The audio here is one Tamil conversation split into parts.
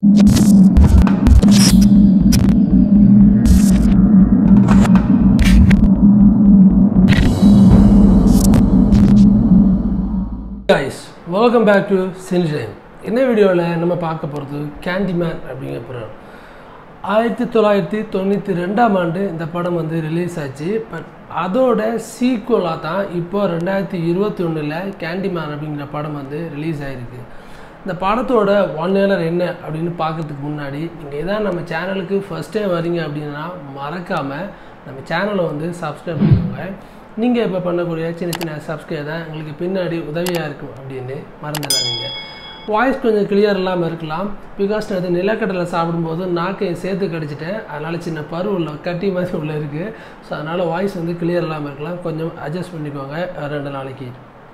guys welcome back to சினிஜைன் இந்த வீடியோவில் நம்ம பார்க்க போகிறது கேண்டிமேன் அப்படிங்கிற படம் ஆயிரத்தி தொள்ளாயிரத்தி தொண்ணூற்றி ரெண்டாம் ஆண்டு இந்த படம் வந்து ரிலீஸ் ஆச்சு பட் அதோட சீக்குவலாக தான் இப்போ ரெண்டாயிரத்தி இருபத்தி ஒன்றில் கேண்டிமேன் அப்படிங்கிற படம் வந்து ரிலீஸ் ஆகிருக்கு இந்த படத்தோட ஒன் ஏலர் என்ன அப்படின்னு பார்க்கறதுக்கு முன்னாடி நீங்கள் எதாவது நம்ம சேனலுக்கு ஃபஸ்ட் டைம் வரீங்க அப்படின்னா மறக்காமல் நம்ம சேனலை வந்து சப்ஸ்கிரைப் பண்ணிக்கோங்க நீங்கள் இப்போ பண்ணக்கூடிய சின்ன சின்ன சப்ஸ்கிரைப் தான் எங்களுக்கு பின்னாடி உதவியாக இருக்கும் அப்படின்னு மறந்துடாதீங்க வாய்ஸ் கொஞ்சம் கிளியர் இல்லாமல் இருக்கலாம் பிகாஸ் நான் இது நிலக்கடலை சாப்பிடும்போது நாக்கை சேர்த்து கடிச்சிட்டேன் அதனால் சின்ன பரு உள்ள கட்டி மாதிரி உள்ள இருக்குது ஸோ அதனால் வாய்ஸ் வந்து கிளியர் இல்லாமல் இருக்கலாம் கொஞ்சம் அட்ஜஸ்ட் பண்ணிக்கோங்க ரெண்டு நாளைக்கு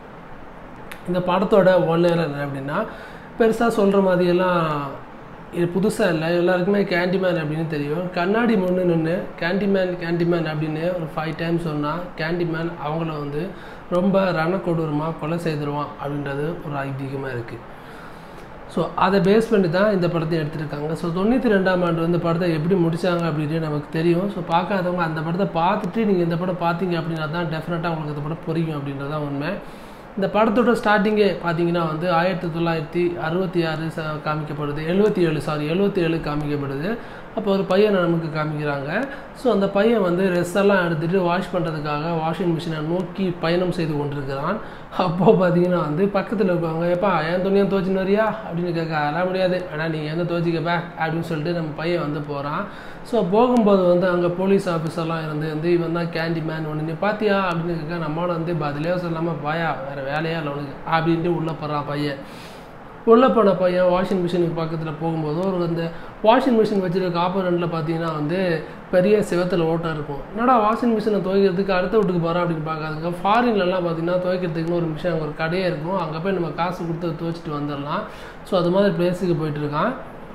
இந்த படத்தோட ஒன் இயர் என்ன அப்படின்னா பெருசாக சொல்கிற மாதிரியெல்லாம் இது புதுசாக இல்லை எல்லாருக்குமே கேண்டிமேன் அப்படின்னு தெரியும் கண்ணாடி முன்னு நின்று கேண்டிமேன் கேண்டிமேன் அப்படின்னு ஒரு ஃபைவ் டைம்ஸ் சொன்னால் கேண்டிமேன் அவங்கள வந்து ரொம்ப ரணக்கொடூரமாக கொலை செய்திருவான் அப்படின்றது ஒரு ஐதீகமாக இருக்குது ஸோ அதை பேஸ் பண்ணி தான் இந்த படத்தை எடுத்திருக்காங்க ஸோ தொண்ணூற்றி ரெண்டாம் ஆண்டு வந்து படத்தை எப்படி முடித்தாங்க அப்படின்னு நமக்கு தெரியும் ஸோ பார்க்காதவங்க அந்த படத்தை பார்த்துட்டு நீங்கள் இந்த படம் பார்த்தீங்க அப்படின்னா தான் டெஃபினட்டாக உங்களுக்கு இந்த படம் புரியும் அப்படின்றது தான் உண்மை இந்த படத்தோட ஸ்டார்டிங்கே பார்த்தீங்கன்னா வந்து ஆயிரத்தி தொள்ளாயிரத்தி அறுபத்தி ஆறு ச காமிக்கப்படுது எழுபத்தி ஏழு சாரி எழுபத்தி ஏழு காமிக்கப்படுது அப்போ ஒரு பையனை நமக்கு காமிக்கிறாங்க ஸோ அந்த பையன் வந்து ரெஸ் எல்லாம் எடுத்துகிட்டு வாஷ் பண்ணுறதுக்காக வாஷிங் மிஷினை நோக்கி பயணம் செய்து கொண்டிருக்கிறான் அப்போது பார்த்தீங்கன்னா வந்து பக்கத்தில் இருக்கவங்க எப்பா என் துணியை துவச்சின்னு வரியா அப்படின்னு கேட்க அதெல்லாம் முடியாது ஆனால் நீங்கள் எந்த துவச்சிக்கப்ப அப்படின்னு சொல்லிட்டு நம்ம பையன் வந்து போகிறான் ஸோ போகும்போது வந்து அங்கே போலீஸ் ஆஃபீஸர்லாம் இருந்து வந்து இவன் தான் கேண்டி மேன் ஒன்று நீ பார்த்தியா அப்படின்னு கேட்க நம்மளோட வந்து பதிலே சொல்லாமல் பாயா வேறு வேலையா இல்லை உனக்கு அப்படின்ட்டு உள்ளே போகிறான் பையன் உள்ளே போன பையன் வாஷிங் மிஷினுக்கு பக்கத்தில் போகும்போது ஒரு அந்த வாஷிங் மிஷின் வச்சுருக்க ஆப்போனண்ட்டில் பார்த்தீங்கன்னா வந்து பெரிய சிவத்தில் ஓட்டம் இருக்கும் என்னடா வாஷிங் மிஷினை துவைக்கிறதுக்கு அடுத்த வீட்டுக்கு போகிறோம் அப்படின்னு பார்க்காதுங்க ஃபாரின்லலாம் பார்த்தீங்கன்னா துவைக்கிறதுக்குன்னு ஒரு மிஷின் அங்கே ஒரு கடையே இருக்கும் அங்கே போய் நம்ம காசு கொடுத்து துவைச்சிட்டு வந்துடலாம் ஸோ அது மாதிரி பிளேஸுக்கு போயிட்டு இருக்கான்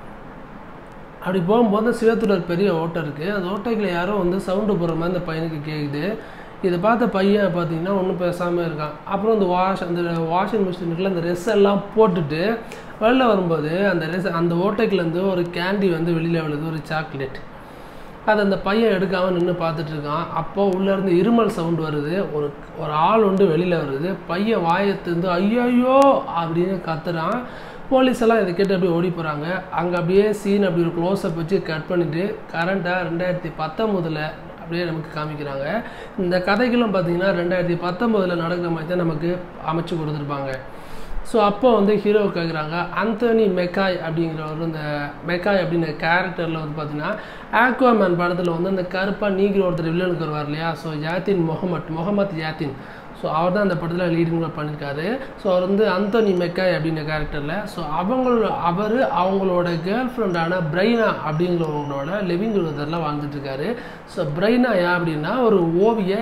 அப்படி போகும்போது சிவத்தில் ஒரு பெரிய ஓட்டம் இருக்குது அந்த ஓட்டைக்கில் யாரோ வந்து சவுண்டு போடுற மாதிரி அந்த பையனுக்கு கேட்குது இதை பார்த்த பையன் பார்த்தீங்கன்னா ஒன்றும் பேசாமல் இருக்கான் அப்புறம் இந்த வாஷ் அந்த வாஷிங் மிஷினுக்குள்ள அந்த ரெஸ் எல்லாம் போட்டுட்டு வெளில வரும்போது அந்த ரெஸ் அந்த ஓட்டைக்குலேருந்து ஒரு கேண்டி வந்து வெளியில் விழுது ஒரு சாக்லேட் அதை அந்த பையன் எடுக்காமல் நின்று பார்த்துட்டு இருக்கான் அப்போ உள்ளேருந்து இருமல் சவுண்டு வருது ஒரு ஒரு ஆள் ஒன்று வெளியில் வருது பையன் வாயத்துந்து ஐயோ அப்படின்னு கத்துறான் போலீஸ் எல்லாம் இதை கேட்டு அப்படியே ஓடி போகிறாங்க அங்கே அப்படியே சீன் அப்படி ஒரு க்ளோஸ்அப் வச்சு கட் பண்ணிவிட்டு கரண்ட்டாக ரெண்டாயிரத்தி பத்தொம்போதில் அப்படியே நமக்கு காமிக்கிறாங்க இந்த கதைகளும் பார்த்தீங்கன்னா ரெண்டாயிரத்தி பத்தொம்போதில் நடக்கிற மாதிரி தான் நமக்கு அமைச்சு கொடுத்துருப்பாங்க ஸோ அப்போ வந்து ஹீரோ கேட்குறாங்க அந்தோனி மெக்காய் அப்படிங்கிறவர் இந்த மெக்காய் அப்படிங்கிற கேரக்டரில் வந்து பார்த்தீங்கன்னா ஆக்வாமேன் படத்தில் வந்து அந்த கருப்பாக நீக்கிற ஒருத்தர் வில்லனுக்கு வருவார் இல்லையா ஸோ யாத்தின் முகமட் முகமத் யாத்தின் ஸோ அவர் தான் அந்த படத்தில் லீடிங் ரோல் பண்ணியிருக்காரு ஸோ அவர் வந்து அந்தோனி மெக்காய் அப்படின்ற கேரக்டரில் ஸோ அவங்களோட அவர் அவங்களோட கேர்ள் ஃப்ரெண்டான பிரைனா அப்படிங்கிறவங்களோட லிவிங் டுகெதரில் வாழ்ந்துட்டுருக்காரு ஸோ பிரைனா ஏன் அப்படின்னா ஒரு ஓவிய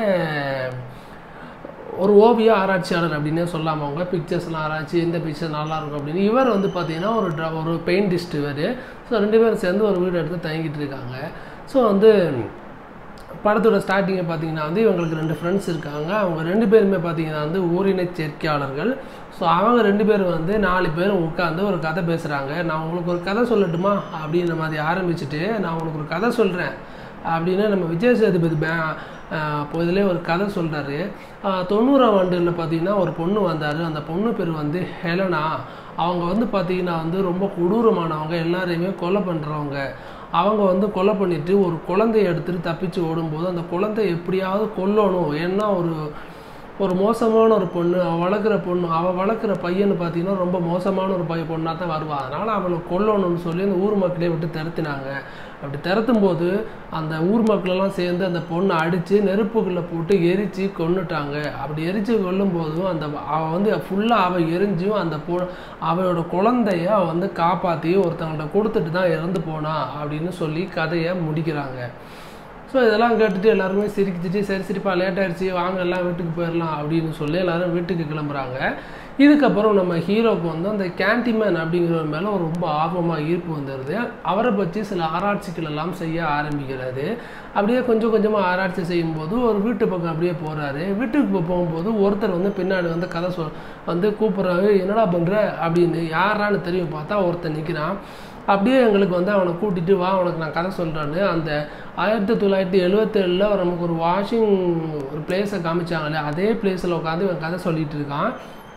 ஒரு ஓவிய ஆராய்ச்சியாளர் அப்படின்னே சொல்லாமல் அவங்க பிக்சர்ஸ்லாம் ஆராய்ச்சி எந்த பிக்சர் நல்லாயிருக்கும் அப்படின்னு இவர் வந்து பார்த்தீங்கன்னா ஒரு ட்ரா ஒரு பெயிண்டிஸ்ட் இவர் ஸோ ரெண்டு பேரும் சேர்ந்து ஒரு வீடு எடுத்து தங்கிட்டு இருக்காங்க ஸோ வந்து படத்தோட ஸ்டார்டிங்கை பார்த்தீங்கன்னா வந்து இவங்களுக்கு ரெண்டு ஃப்ரெண்ட்ஸ் இருக்காங்க அவங்க ரெண்டு பேருமே பார்த்தீங்கன்னா வந்து ஊரினை சேர்க்கையாளர்கள் ஸோ அவங்க ரெண்டு பேரும் வந்து நாலு பேரும் உட்காந்து ஒரு கதை பேசுகிறாங்க நான் உங்களுக்கு ஒரு கதை சொல்லட்டுமா அப்படின்ற மாதிரி ஆரம்பிச்சுட்டு நான் உங்களுக்கு ஒரு கதை சொல்கிறேன் அப்படின்னு நம்ம விஜய் சேதுபதி பே இப்போ இதிலே ஒரு கதை சொல்கிறாரு தொண்ணூறாம் ஆண்டில் பார்த்தீங்கன்னா ஒரு பொண்ணு வந்தார் அந்த பொண்ணு பேர் வந்து ஹெலனா அவங்க வந்து பார்த்தீங்கன்னா வந்து ரொம்ப கொடூரமானவங்க எல்லாரையுமே கொலை பண்ணுறவங்க அவங்க வந்து கொலை பண்ணிவிட்டு ஒரு குழந்தைய எடுத்துகிட்டு தப்பிச்சு ஓடும்போது அந்த குழந்தை எப்படியாவது கொல்லணும் ஏன்னா ஒரு ஒரு மோசமான ஒரு பொண்ணு அவள் வளர்க்குற பொண்ணு அவள் வளர்க்குற பையன்னு பார்த்தீங்கன்னா ரொம்ப மோசமான ஒரு பையன் பொண்ணாக தான் வருவாள் அதனால் அவளை கொல்லணும்னு சொல்லி அந்த ஊர் மக்களே விட்டு திரத்தினாங்க அப்படி திரத்தும் போது அந்த ஊர் மக்களெல்லாம் சேர்ந்து அந்த பொண்ணை அடித்து நெருப்புக்குள்ளே போட்டு எரித்து கொண்டுட்டாங்க அப்படி எரித்து கொல்லும் போதும் அந்த அவள் வந்து ஃபுல்லாக அவள் எரிஞ்சும் அந்த பொ அவளோட குழந்தைய அவள் வந்து காப்பாற்றி ஒருத்தவங்கள்ட்ட கொடுத்துட்டு தான் இறந்து போனா அப்படின்னு சொல்லி கதையை முடிக்கிறாங்க ஸோ இதெல்லாம் கேட்டுட்டு எல்லாருமே சிரிக்கிச்சிட்டு சரி சரிப்பா லேட் ஆயிடுச்சு வாங்க எல்லாம் வீட்டுக்கு போயிடலாம் அப்படின்னு சொல்லி எல்லாரும் வீட்டுக்கு கிளம்புறாங்க இதுக்கப்புறம் நம்ம ஹீரோக்கு வந்து அந்த கேண்டிமேன் அப்படிங்கிறவர் மேலே ஒரு ரொம்ப ஆர்வமாக ஈர்ப்பு வந்துடுது அவரை பற்றி சில ஆராய்ச்சிகள் எல்லாம் செய்ய ஆரம்பிக்கிறாரு அப்படியே கொஞ்சம் கொஞ்சமாக ஆராய்ச்சி செய்யும்போது ஒரு வீட்டு பக்கம் அப்படியே போகிறாரு வீட்டுக்கு போகும்போது ஒருத்தர் வந்து பின்னாடி வந்து கதை சொல் வந்து கூப்பிட்றாரு என்னடா பண்ணுற அப்படின்னு யாரான்னு தெரியும் பார்த்தா ஒருத்தர் நிற்கிறான் அப்படியே எங்களுக்கு வந்து அவனை கூட்டிகிட்டு வா அவனுக்கு நான் கதை சொல்கிறேன்னு அந்த ஆயிரத்தி தொள்ளாயிரத்தி எழுவத்தேழில் நமக்கு ஒரு வாஷிங் ஒரு பிளேஸை காமிச்சாங்களே அதே பிளேஸில் உட்காந்து இவன் கதை சொல்லிட்டு இருக்கான்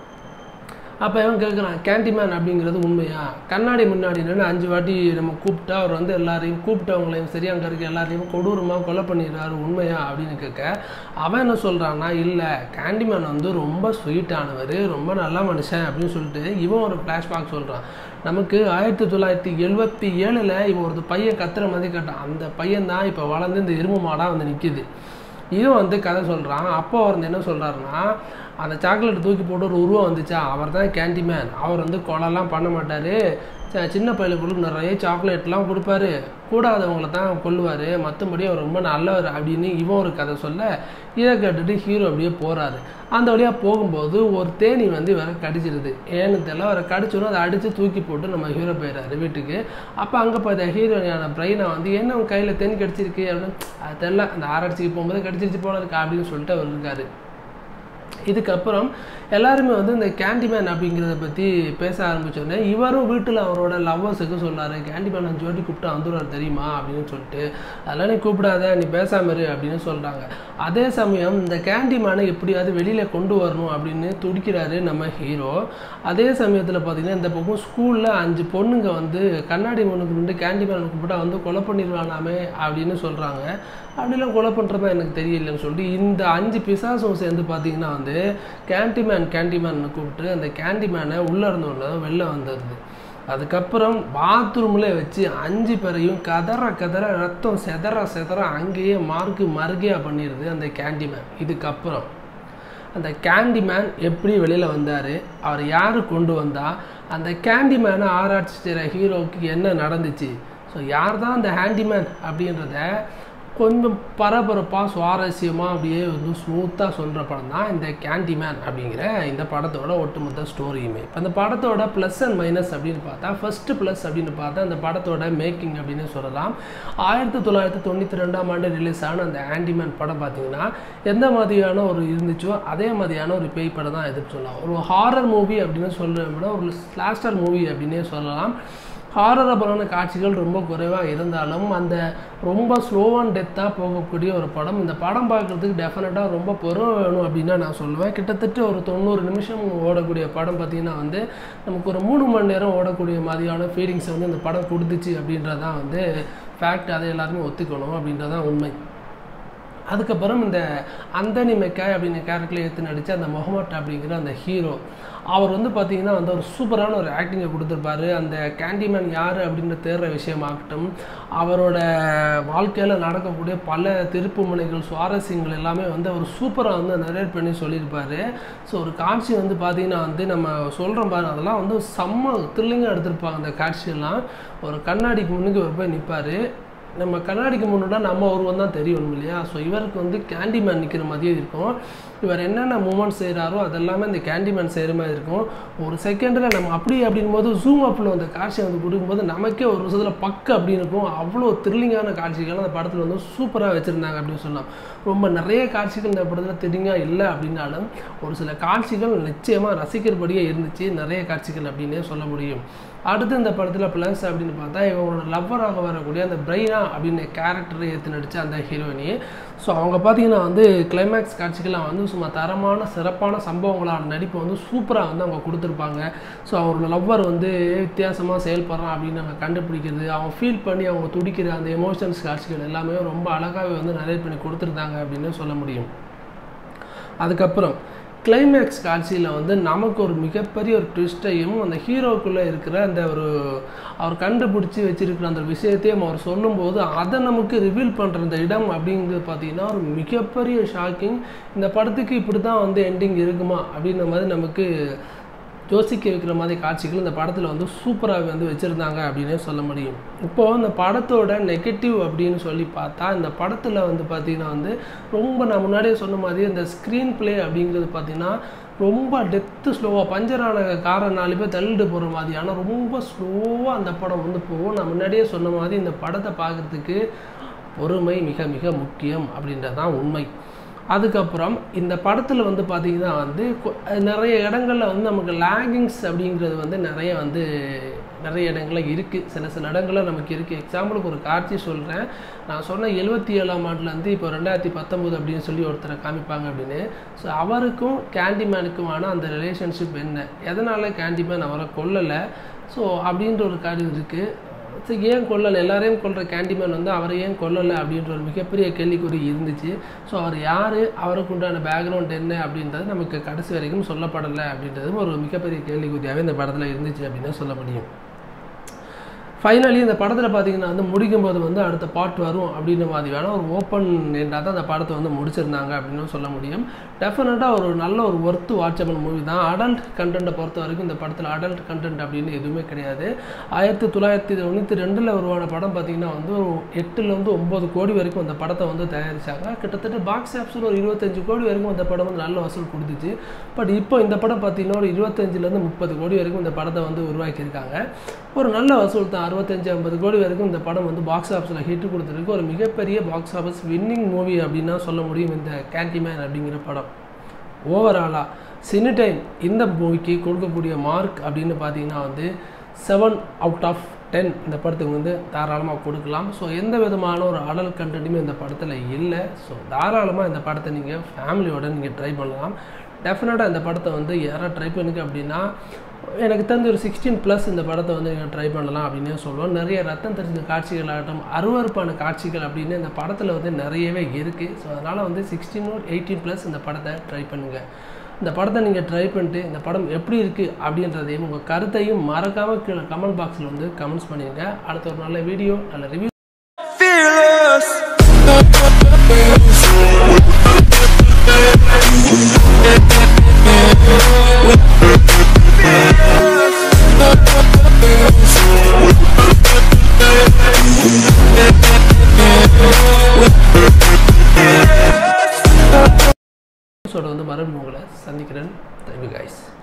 அப்போ இவன் கேட்குறான் கேண்டிமேன் அப்படிங்கிறது உண்மையா கண்ணாடி முன்னாடி நின்று அஞ்சு வாட்டி நம்ம கூப்பிட்டா அவர் வந்து எல்லாரையும் கூப்பிட்டவங்களையும் சரி அங்கே இருக்க எல்லாரையும் கொடூரமாக கொலை பண்ணிடுறாரு உண்மையா அப்படின்னு கேட்க அவன் என்ன சொல்கிறான்னா இல்லை கேண்டிமேன் வந்து ரொம்ப ஸ்வீட்டானவர் ரொம்ப நல்ல மனுஷன் அப்படின்னு சொல்லிட்டு இவன் ஒரு ஃப்ளாஷ்பேக் சொல்கிறான் நமக்கு ஆயிரத்தி தொள்ளாயிரத்தி எழுபத்தி ஏழில் இவன் ஒரு பையன் கத்துற மாதிரி கேட்டான் அந்த பையன் தான் இப்போ வளர்ந்து இந்த எருமை மாடாக வந்து நிற்கிது இவன் வந்து கதை சொல்கிறான் அப்போ அவர் வந்து என்ன சொல்கிறாருன்னா அந்த சாக்லேட் தூக்கி போட்டு ஒரு உருவம் வந்துச்சா அவர் தான் கேண்டிமேன் அவர் வந்து கொலைலாம் பண்ண மாட்டார் சின்ன பையலுக்கு நிறைய சாக்லேட்லாம் கொடுப்பாரு கூடாதவங்கள தான் கொல்லுவார் மற்றபடி அவர் ரொம்ப நல்லவர் அப்படின்னு இவன் ஒரு கதை சொல்ல இதை கேட்டுட்டு ஹீரோ அப்படியே போகிறாரு அந்த வழியாக போகும்போது ஒரு தேனி வந்து வேற கடிச்சிருது ஏன்னு தெரியல அவரை கடிச்சோன்னு அதை அடித்து தூக்கி போட்டு நம்ம ஹீரோ போயிடுறாரு வீட்டுக்கு அப்போ அங்கே பார்த்த ஹீரோனியான பிரெயினை வந்து என்ன உன் கையில் தேனி கடிச்சிருக்கு அப்படின்னு அது தெரில அந்த ஆராய்ச்சிக்கு போகும்போது கடிச்சிருச்சு போல இருக்கா அப்படின்னு சொல்லிட்டு அவர் இருக்காரு இதுக்கப்புறம் எல்லாருமே வந்து இந்த கேண்டிமேன் அப்படிங்கிறத பற்றி பேச ஆரம்பித்தோடனே இவரும் வீட்டில் அவரோட லவ்வர்ஸுக்கு சொன்னார் கேண்டிமேன் அஞ்சு வாட்டி கூப்பிட்டா வந்துடுவார் தெரியுமா அப்படின்னு சொல்லிட்டு அதெல்லாம் நீ கூப்பிடாத நீ பேசாம இரு அப்படின்னு சொல்கிறாங்க அதே சமயம் இந்த கேண்டிமேனை எப்படியாவது வெளியில் கொண்டு வரணும் அப்படின்னு துடிக்கிறாரு நம்ம ஹீரோ அதே சமயத்தில் பார்த்தீங்கன்னா இந்த பக்கம் ஸ்கூலில் அஞ்சு பொண்ணுங்க வந்து கண்ணாடி முன்னுக்கு நின்று கேண்டிமேன் கூப்பிட்டா வந்து கொலை பண்ணிடுவானாமே அப்படின்னு சொல்கிறாங்க அப்படிலாம் கொலை பண்ணுறதா எனக்கு தெரியலன்னு சொல்லிட்டு இந்த அஞ்சு பிசாசும் சேர்ந்து பார்த்தீங்கன்னா வந்து கேண்டிமேன் கேண்டிமேன் கூப்பிட்டு அந்த கேண்டிமேனை உள்ளே இருந்தோடனே வெளில வந்துடுது அதுக்கப்புறம் பாத்ரூமில் வச்சு அஞ்சு பேரையும் கதற கதற ரத்தம் செதற செதற அங்கேயே மார்க்கு மறுகையாக பண்ணிடுது அந்த கேண்டிமேன் இதுக்கப்புறம் அந்த கேண்டிமேன் எப்படி வெளியில் வந்தார் அவர் யார் கொண்டு வந்தா அந்த கேண்டிமேனை ஆராய்ச்சி செய்கிற ஹீரோவுக்கு என்ன நடந்துச்சு ஸோ யார் தான் அந்த ஹேண்டிமேன் அப்படின்றத கொஞ்சம் பரபரப்பாக சுவாரஸ்யமாக அப்படியே வந்து ஸ்மூத்தாக சொல்கிற படம் தான் இந்த கேண்டிமேன் அப்படிங்கிற இந்த படத்தோட ஒட்டுமொத்த ஸ்டோரியுமே இப்போ அந்த படத்தோட ப்ளஸ் அண்ட் மைனஸ் அப்படின்னு பார்த்தா ஃபஸ்ட்டு ப்ளஸ் அப்படின்னு பார்த்தா அந்த படத்தோட மேக்கிங் அப்படின்னு சொல்லலாம் ஆயிரத்தி தொள்ளாயிரத்தி தொண்ணூற்றி ரெண்டாம் ஆண்டு ரிலீஸ் ஆன அந்த ஆண்டிமேன் படம் பார்த்தீங்கன்னா எந்த மாதிரியான ஒரு இருந்துச்சோ அதே மாதிரியான ஒரு பேய் படம் தான் எதுன்னு சொல்லலாம் ஒரு ஹாரர் மூவி அப்படின்னு சொல்கிறத விட ஒரு ஸ்லாஸ்டர் மூவி அப்படின்னே சொல்லலாம் ஹாரரபரான காட்சிகள் ரொம்ப குறைவாக இருந்தாலும் அந்த ரொம்ப ஸ்லோ அண்ட் டெத்தாக போகக்கூடிய ஒரு படம் இந்த படம் பார்க்குறதுக்கு டெஃபினட்டாக ரொம்ப பொறுமை வேணும் அப்படின்னு நான் சொல்லுவேன் கிட்டத்தட்ட ஒரு தொண்ணூறு நிமிஷம் ஓடக்கூடிய படம் பார்த்திங்கன்னா வந்து நமக்கு ஒரு மூணு மணி நேரம் ஓடக்கூடிய மாதிரியான ஃபீலிங்ஸை வந்து இந்த படம் கொடுத்துச்சு அப்படின்றதான் வந்து ஃபேக்ட் அதை எல்லாருமே ஒத்துக்கணும் அப்படின்றதான் உண்மை அதுக்கப்புறம் இந்த அந்தனி மெக்காய் அப்படிங்கிற கேரக்டரில் எடுத்து நடித்த அந்த முகமட் அப்படிங்கிற அந்த ஹீரோ அவர் வந்து பார்த்தீங்கன்னா வந்து ஒரு சூப்பரான ஒரு ஆக்டிங்கை கொடுத்துருப்பாரு அந்த கேண்டிமேன் யார் அப்படின்னு தேடுற விஷயமாகட்டும் அவரோட வாழ்க்கையில் நடக்கக்கூடிய பல திருப்பு முனைகள் சுவாரஸ்யங்கள் எல்லாமே வந்து அவர் சூப்பராக வந்து நரேட் பண்ணி சொல்லியிருப்பாரு ஸோ ஒரு காட்சி வந்து பார்த்தீங்கன்னா வந்து நம்ம சொல்கிறோம் பாருங்க அதெல்லாம் வந்து செம்ம த்ரில்லிங்காக எடுத்திருப்பாங்க அந்த காட்சியெல்லாம் ஒரு கண்ணாடிக்கு முன்னுக்கு அவர் போய் நிற்பார் நம்ம கண்ணாடிக்கு முன்னாடி நம்ம உருவம் தான் தெரியும் இல்லையா ஸோ இவருக்கு வந்து கேண்டிமேன் நிற்கிற மாதிரியே இருக்கும் இவர் என்னென்ன மூமெண்ட் செய்கிறாரோ அதெல்லாமே இந்த கேண்டிமேன் செய்கிற மாதிரி இருக்கும் ஒரு செகண்டில் நம்ம அப்படி அப்படின் போது ஜூம் அப்பில் அந்த காட்சியை வந்து கொடுக்கும்போது நமக்கே ஒரு விஷயத்தில் பக்கு அப்படின்னு இருக்கும் அவ்வளோ த்ரில்லிங்கான காட்சிகள் அந்த படத்தில் வந்து சூப்பராக வச்சுருந்தாங்க அப்படின்னு சொல்லலாம் ரொம்ப நிறைய காட்சிகள் இந்த படத்தில் த்ரில்லிங்காக இல்லை அப்படின்னாலும் ஒரு சில காட்சிகள் நிச்சயமாக ரசிக்கிறபடியே இருந்துச்சு நிறைய காட்சிகள் அப்படின்னே சொல்ல முடியும் அடுத்து இந்த படத்தில் ப்ளஸ் அப்படின்னு பார்த்தா இவங்களோட லவ்வராக வரக்கூடிய அந்த பிரைனா அப்படின்னு கேரக்டரை ஏற்று நடித்த அந்த ஹீரோயினி ஸோ அவங்க பார்த்தீங்கன்னா வந்து கிளைமேக்ஸ் காட்சிகள்லாம் வந்து சும்மா தரமான சிறப்பான சம்பவங்களான நடிப்பை வந்து சூப்பராக வந்து அவங்க கொடுத்துருப்பாங்க ஸோ அவரோட லவ்வர் வந்து வித்தியாசமாக செயல்படுறான் அப்படின்னு நம்ம கண்டுபிடிக்கிறது அவன் ஃபீல் பண்ணி அவங்க துடிக்கிற அந்த எமோஷன்ஸ் காட்சிகள் எல்லாமே ரொம்ப அழகாகவே வந்து நரேட் பண்ணி கொடுத்துருந்தாங்க அப்படின்னு சொல்ல முடியும் அதுக்கப்புறம் கிளைமேக்ஸ் காட்சியில் வந்து நமக்கு ஒரு மிகப்பெரிய ஒரு ட்விஸ்ட்டையும் அந்த ஹீரோக்குள்ளே இருக்கிற அந்த ஒரு அவர் கண்டுபிடிச்சி வச்சிருக்கிற அந்த விஷயத்தையும் அவர் சொல்லும்போது அதை நமக்கு ரிவீல் பண்ணுற அந்த இடம் அப்படிங்கிறது பார்த்தீங்கன்னா ஒரு மிகப்பெரிய ஷாக்கிங் இந்த படத்துக்கு இப்படி தான் வந்து எண்டிங் இருக்குமா அப்படின்ற மாதிரி நமக்கு யோசிக்க வைக்கிற மாதிரி காட்சிகள் இந்த படத்தில் வந்து சூப்பராக வந்து வச்சுருந்தாங்க அப்படின்னே சொல்ல முடியும் இப்போது இந்த படத்தோட நெகட்டிவ் அப்படின்னு சொல்லி பார்த்தா இந்த படத்தில் வந்து பார்த்திங்கன்னா வந்து ரொம்ப நான் முன்னாடியே சொன்ன மாதிரி இந்த ஸ்க்ரீன் ப்ளே அப்படிங்கிறது பார்த்திங்கன்னா ரொம்ப டெத்து ஸ்லோவாக பஞ்சரான காரை நாலு பேர் தள்ளிட்டு போகிற மாதிரியான ரொம்ப ஸ்லோவாக அந்த படம் வந்து போகும் நான் முன்னாடியே சொன்ன மாதிரி இந்த படத்தை பார்க்குறதுக்கு பொறுமை மிக மிக முக்கியம் அப்படின்றது தான் உண்மை அதுக்கப்புறம் இந்த படத்தில் வந்து பார்த்திங்கன்னா வந்து நிறைய இடங்களில் வந்து நமக்கு லேகிங்ஸ் அப்படிங்கிறது வந்து நிறைய வந்து நிறைய இடங்களில் இருக்குது சில சில இடங்களில் நமக்கு இருக்குது எக்ஸாம்பிளுக்கு ஒரு காட்சி சொல்கிறேன் நான் சொன்ன எழுபத்தி ஏழாம் ஆண்டுலேருந்து இப்போ ரெண்டாயிரத்தி பத்தொம்போது அப்படின்னு சொல்லி ஒருத்தரை காமிப்பாங்க அப்படின்னு ஸோ அவருக்கும் கேண்டிமேனுக்குமான அந்த ரிலேஷன்ஷிப் என்ன எதனால் கேண்டிமேன் அவரை கொல்லலை ஸோ அப்படின்ற ஒரு காரியம் இருக்குது ஸோ ஏன் கொல்லலை எல்லாரையும் கொல்ற கேண்டிமேன் வந்து அவரை ஏன் கொல்லலை அப்படின்ற ஒரு மிகப்பெரிய கேள்விக்குறி இருந்துச்சு ஸோ அவர் யார் அவருக்கு உண்டான பேக்ரவுண்ட் என்ன அப்படின்றது நமக்கு கடைசி வரைக்கும் சொல்லப்படலை அப்படின்றதும் ஒரு மிகப்பெரிய கேள்விக்குறியாகவே இந்த படத்தில் இருந்துச்சு அப்படின்னு சொல்ல முடியும் ஃபைனலி இந்த படத்தில் பார்த்தீங்கன்னா வந்து முடிக்கும்போது வந்து அடுத்த பார்ட் வரும் அப்படின்ற மாதிரியான ஒரு ஓப்பன் எண்டாக தான் அந்த படத்தை வந்து முடிச்சிருந்தாங்க அப்படின்னு சொல்ல முடியும் டெஃபினட்டாக ஒரு நல்ல ஒரு ஒர்த்து வாட்சபிள் மூவி தான் அடல்ட் கண்டென்ட்டை பொறுத்த வரைக்கும் இந்த படத்தில் அடல்ட் கண்டென்ட் அப்படின்னு எதுவுமே கிடையாது ஆயிரத்தி தொள்ளாயிரத்தி தொண்ணூற்றி ரெண்டில் உருவான படம் பார்த்தீங்கன்னா வந்து ஒரு எட்டுலேருந்து ஒம்பது கோடி வரைக்கும் அந்த படத்தை வந்து தயாரித்தாங்க கிட்டத்தட்ட பாக்ஸ் ஆஃபீஸில் ஒரு இருபத்தஞ்சு கோடி வரைக்கும் அந்த படம் வந்து நல்ல வசூல் கொடுத்துச்சு பட் இப்போ இந்த படம் பார்த்தீங்கன்னா ஒரு இருபத்தஞ்சிலேருந்து முப்பது கோடி வரைக்கும் இந்த படத்தை வந்து உருவாக்கியிருக்காங்க ஒரு நல்ல வசூல் தான் அறுபத்தஞ்சு ஐம்பது கோடி வரைக்கும் இந்த படம் வந்து பாக்ஸ் ஆஃபீஸில் ஹிட் கொடுத்துருக்கு ஒரு மிகப்பெரிய பாக்ஸ் ஆஃபீஸ் வின்னிங் மூவி அப்படின்னா சொல்ல முடியும் இந்த கேண்டிமேன் அப்படிங்கிற படம் ஓவராலாக சினி டைம் இந்த மூவிக்கு கொடுக்கக்கூடிய மார்க் அப்படின்னு பார்த்தீங்கன்னா வந்து செவன் அவுட் ஆஃப் டென் இந்த படத்துக்கு வந்து தாராளமாக கொடுக்கலாம் ஸோ எந்த விதமான ஒரு அடல் கண்டென்ட்டுமே இந்த படத்தில் இல்லை ஸோ தாராளமாக இந்த படத்தை நீங்கள் ஃபேமிலியோட நீங்கள் ட்ரை பண்ணலாம் டெஃபினட்டாக இந்த படத்தை வந்து யாராவது ட்ரை பண்ணுங்க அப்படின்னா எனக்கு தெரிஞ்ச ஒரு சிக்ஸ்டீன் ப்ளஸ் இந்த படத்தை வந்து நீங்கள் ட்ரை பண்ணலாம் அப்படின்னு சொல்லுவோம் நிறைய ரத்தம் தெரிஞ்ச காட்சிகள் ஆகட்டும் அருவறுப்பான காட்சிகள் அப்படின்னு இந்த படத்தில் வந்து நிறையவே இருக்குது ஸோ அதனால் வந்து சிக்ஸ்டீன் எயிட்டீன் ப்ளஸ் இந்த படத்தை ட்ரை பண்ணுங்கள் இந்த படத்தை நீங்கள் ட்ரை பண்ணிட்டு இந்த படம் எப்படி இருக்குது அப்படின்றதையும் உங்கள் கருத்தையும் மறக்காமல் கீழே கமெண்ட் பாக்ஸில் வந்து கமெண்ட்ஸ் பண்ணிடுங்க அடுத்த ஒரு நல்ல வீடியோ நல்ல ரிவ்யூ fearless. எபிசோட வந்து மறுபடியும் உங்களை சந்திக்கிறேன் தேங்க்யூ கைஸ்